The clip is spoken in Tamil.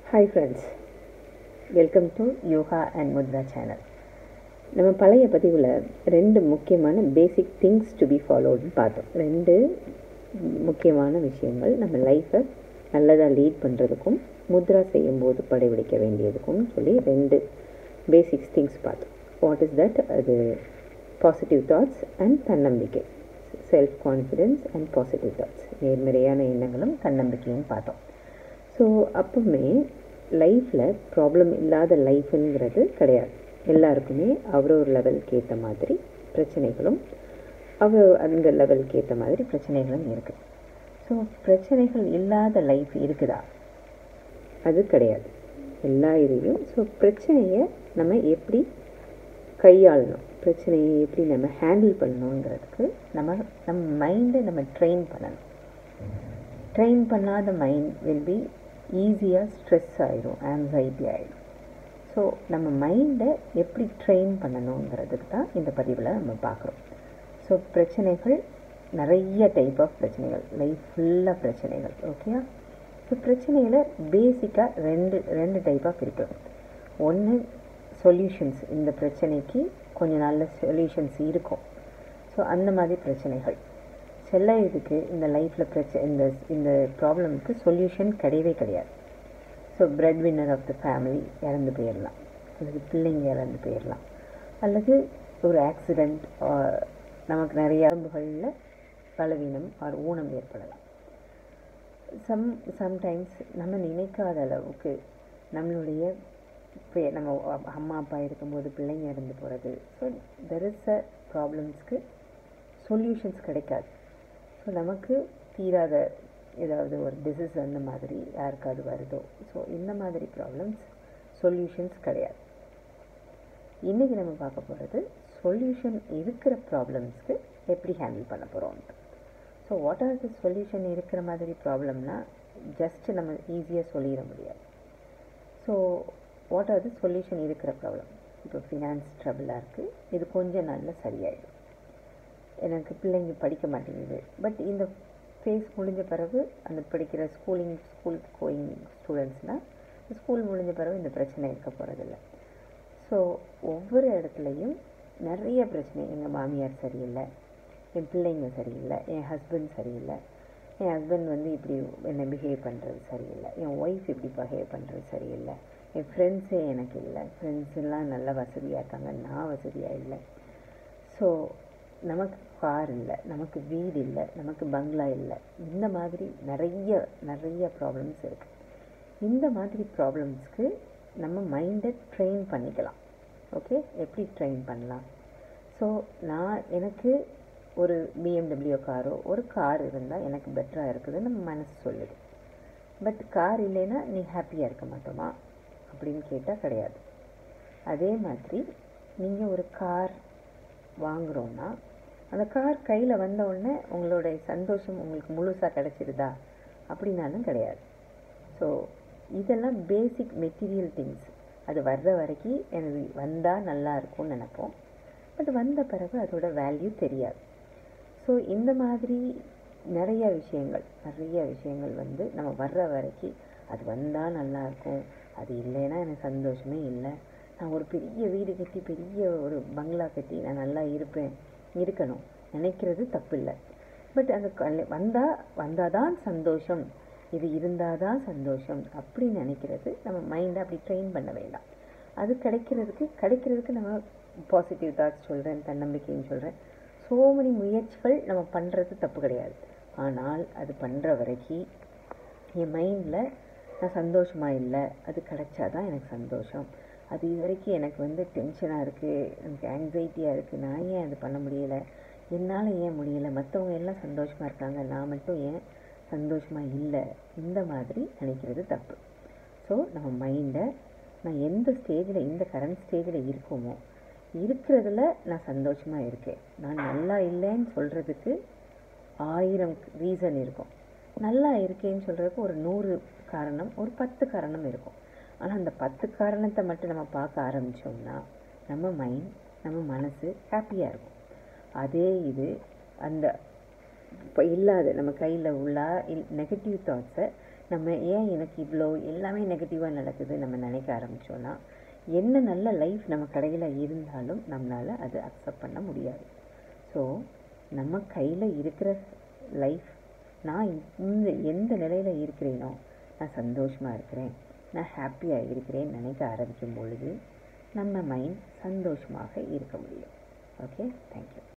hi friends welcome to yoga and mudra channel நம்ம பழைய பதிவில் ரெண்டு முக்கியமான பேசிக் திங்ஸ் டு பி ஃபாலோடுன்னு பார்த்தோம் ரெண்டு முக்கியமான விஷயங்கள் நம்ம லைஃப்பை நல்லதாக லீட் பண்ணுறதுக்கும் முத்ரா செய்யும்போது படைபிடிக்க வேண்டியதுக்கும் சொல்லி ரெண்டு பேசிக்ஸ் திங்ஸ் பார்த்தோம் வாட் இஸ் தட் அது பாசிட்டிவ் தாட்ஸ் அண்ட் தன்னம்பிக்கை self confidence and positive thoughts நேர்மறையான எண்ணங்களும் தன்னம்பிக்கையும் பார்த்தோம் ஸோ அப்பவுமே லைஃப்பில் ப்ராப்ளம் இல்லாத லைஃப்ங்கிறது கிடையாது எல்லாருக்குமே அவரவர் லெவலுக்கு ஏற்ற மாதிரி பிரச்சனைகளும் அவர் அந்த லெவலுக்கு ஏற்ற மாதிரி பிரச்சனைகளும் இருக்குது ஸோ பிரச்சனைகள் இல்லாத லைஃப் இருக்குதா அது கிடையாது எல்லா இதுலேயும் ஸோ பிரச்சனையை நம்ம எப்படி கையாளணும் பிரச்சனையை எப்படி நம்ம ஹேண்டில் பண்ணணுங்கிறதுக்கு நம்ம நம்ம மைண்டை நம்ம ட்ரெயின் பண்ணணும் ட்ரெயின் பண்ணாத மைண்ட் வில் பி ஈஸியாக ஸ்ட்ரெஸ் ஆயிடும் ஆங்ஸைட்டி ஆகிடும் ஸோ நம்ம மைண்டை எப்படி ட்ரெயின் பண்ணணுங்கிறதுக்கு தான் இந்த பதிவில் நம்ம பார்க்குறோம் ஸோ பிரச்சனைகள் நிறைய டைப் ஆஃப் பிரச்சனைகள் லைஃப் ஃபுல்லாக பிரச்சனைகள் ஓகேயா ஸோ பிரச்சனையில் பேசிக்காக ரெண்டு ரெண்டு டைப் ஆஃப் இருக்குது ஒன்று சொல்யூஷன்ஸ் இந்த பிரச்சனைக்கு கொஞ்சம் நல்ல சொல்யூஷன்ஸ் இருக்கும் ஸோ அந்த மாதிரி பிரச்சனைகள் சில இதுக்கு இந்த லைஃப்பில் பிரச்சனை இந்த இந்த ப்ராப்ளமுக்கு சொல்யூஷன் கிடையவே கிடையாது so breadwinner of the family இறந்து போயிடலாம் அல்லது பிள்ளைங்க இறந்து போயிடலாம் அல்லது ஒரு ஆக்சிடெண்ட் நமக்கு நிறைய உடம்புகளில் பலவீனம் ஆர் ஊனம் ஏற்படலாம் சம் சம்டைம்ஸ் நம்ம நினைக்காத அளவுக்கு நம்மளுடைய இப்போ நம்ம அம்மா அப்பா இருக்கும்போது பிள்ளைங்க இறந்து போகிறது ஸோ தெர் இஸ் அ ப்ராப்ளம்ஸ்க்கு சொல்யூஷன்ஸ் கிடைக்காது ஸோ நமக்கு தீராத ஏதாவது ஒரு டிசீஸ் அந்த மாதிரி யாருக்காவது வருதோ ஸோ இந்த மாதிரி ப்ராப்ளம்ஸ் சொல்யூஷன்ஸ் கிடையாது இன்றைக்கி நம்ம பார்க்க போகிறது சொல்யூஷன் இருக்கிற ப்ராப்ளம்ஸ்க்கு எப்படி ஹேண்டில் பண்ண போகிறோம் so what are the solution இருக்கிற மாதிரி ப்ராப்ளம்னா ஜஸ்ட் நம்ம ஈஸியாக சொல்லிட முடியாது so what are the solution இருக்கிற ப்ராப்ளம் இப்போ ஃபினான்ஸ் ட்ரபிளாக இருக்குது இது கொஞ்சம் நாளில் சரியாயிடும் எனக்கு பிள்ளைங்க படிக்க மாட்டேங்குது பட் இந்த ஃபேஸ் முடிஞ்ச பிறகு அந்த படிக்கிற ஸ்கூலிங் ஸ்கூல் கோயிங் ஸ்டூடெண்ட்ஸ்னால் ஸ்கூல் முடிஞ்ச பிறகு இந்த பிரச்சனை இருக்க போகிறதில்ல ஸோ ஒவ்வொரு இடத்துலையும் நிறைய பிரச்சனை எங்கள் மாமியார் சரியில்லை என் பிள்ளைங்க சரியில்லை என் ஹஸ்பண்ட் சரியில்லை என் ஹஸ்பண்ட் வந்து இப்படி என்னை பிஹேவ் பண்ணுறது சரியில்லை என் ஒய்ஃப் இப்படி பிஹேவ் பண்ணுறது சரியில்லை என் ஃப்ரெண்ட்ஸே எனக்கு இல்லை ஃப்ரெண்ட்ஸ் எல்லாம் நல்ல வசதியாக இருக்காங்க நான் வசதியாக இல்லை ஸோ நமக்கு கார் இல்லை நமக்கு வீடு இல்லை நமக்கு பங்களா இல்லை இந்த மாதிரி நிறைய நிறைய ப்ராப்ளம்ஸ் இருக்குது இந்த மாதிரி ப்ராப்ளம்ஸ்க்கு நம்ம மைண்டை ட்ரெயின் பண்ணிக்கலாம் ஓகே எப்படி ட்ரெயின் பண்ணலாம் ஸோ நான் எனக்கு ஒரு பிஎம்டபிள்யூ காரோ ஒரு கார் இருந்தால் எனக்கு பெட்டராக இருக்குதுன்னு நம்ம மனசு சொல்லுது பட் கார் இல்லைன்னா நீ ஹாப்பியாக இருக்க மாட்டோமா அப்படின்னு கேட்டால் கிடையாது அதே மாதிரி நீங்கள் ஒரு கார் வாங்குகிறோன்னா அந்த கார் கையில் வந்த உடனே உங்களுடைய சந்தோஷம் உங்களுக்கு முழுசாக கிடச்சிருதா அப்படின்னாலும் கிடையாது ஸோ இதெல்லாம் பேசிக் மெட்டீரியல் திங்ஸ் அது வர்ற வரைக்கும் எனக்கு வந்தால் நல்லா இருக்கும்னு நினைப்போம் பட் வந்த பிறகு அதோட வேல்யூ தெரியாது ஸோ இந்த மாதிரி நிறைய விஷயங்கள் நிறைய விஷயங்கள் வந்து நம்ம வர்ற வரைக்கும் அது வந்தால் நல்லாயிருக்கும் அது இல்லைன்னா எனக்கு சந்தோஷமே இல்லை நான் ஒரு பெரிய வீடு கட்டி பெரிய ஒரு பங்களா கட்டி நான் நல்லா இருப்பேன் இருக்கணும் நினைக்கிறது தப்பு இல்லை பட் அந்த வந்தால் வந்தால் தான் சந்தோஷம் இது இருந்தால் தான் சந்தோஷம் அப்படின்னு நினைக்கிறது நம்ம மைண்டை அப்படி ட்ரெயின் பண்ண வேண்டாம் அது கிடைக்கிறதுக்கு கிடைக்கிறதுக்கு நம்ம பாசிட்டிவ் தாட்ஸ் சொல்கிறேன் தன்னம்பிக்கைன்னு சொல்கிறேன் ஸோ மெனி முயற்சிகள் நம்ம பண்ணுறது தப்பு கிடையாது ஆனால் அது பண்ணுற வரைக்கும் என் மைண்டில் நான் சந்தோஷமாக இல்லை அது கிடைச்சாதான் எனக்கு சந்தோஷம் அது இது வரைக்கும் எனக்கு வந்து டென்ஷனாக இருக்குது எனக்கு ஆங்ஸைட்டியாக இருக்குது நான் ஏன் அது பண்ண முடியலை என்னால் ஏன் முடியலை மற்றவங்க எல்லாம் சந்தோஷமாக இருக்காங்க நான் மட்டும் ஏன் சந்தோஷமாக இல்லை இந்த மாதிரி நினைக்கிறது தப்பு ஸோ நம்ம மைண்டை நான் எந்த ஸ்டேஜில் இந்த கரண்ட் ஸ்டேஜில் இருக்கோமோ இருக்கிறதுல நான் சந்தோஷமாக இருக்கேன் நான் நல்லா இல்லைன்னு சொல்கிறதுக்கு ஆயிரம் ரீசன் இருக்கும் நல்லா இருக்கேன்னு சொல்கிறதுக்கு ஒரு நூறு காரணம் ஒரு பத்து காரணம் இருக்கும் ஆனால் அந்த பத்து காரணத்தை மட்டும் நம்ம பார்க்க ஆரம்பித்தோம்னா நம்ம மைண்ட் நம்ம மனசு ஹாப்பியாக இருக்கும் அதே இது அந்த இப்போ இல்லாத நம்ம கையில் உள்ள நெகட்டிவ் தாட்ஸை நம்ம ஏன் எனக்கு இவ்வளோ எல்லாமே நெகட்டிவாக நடக்குது நம்ம நினைக்க ஆரம்பித்தோன்னா என்ன நல்ல லைஃப் நம்ம கடையில் இருந்தாலும் நம்மளால் அது அக்செப்ட் பண்ண முடியாது ஸோ நம்ம கையில் இருக்கிற லைஃப் நான் இந்த எந்த நிலையில் இருக்கிறேனோ நான் சந்தோஷமாக இருக்கிறேன் நான் ஹாப்பியாக இருக்கிறேன் நினைக்க ஆரம்பிக்கும் பொழுது நம்ம மைண்ட் சந்தோஷமாக இருக்க முடியும் ஓகே தேங்க்யூ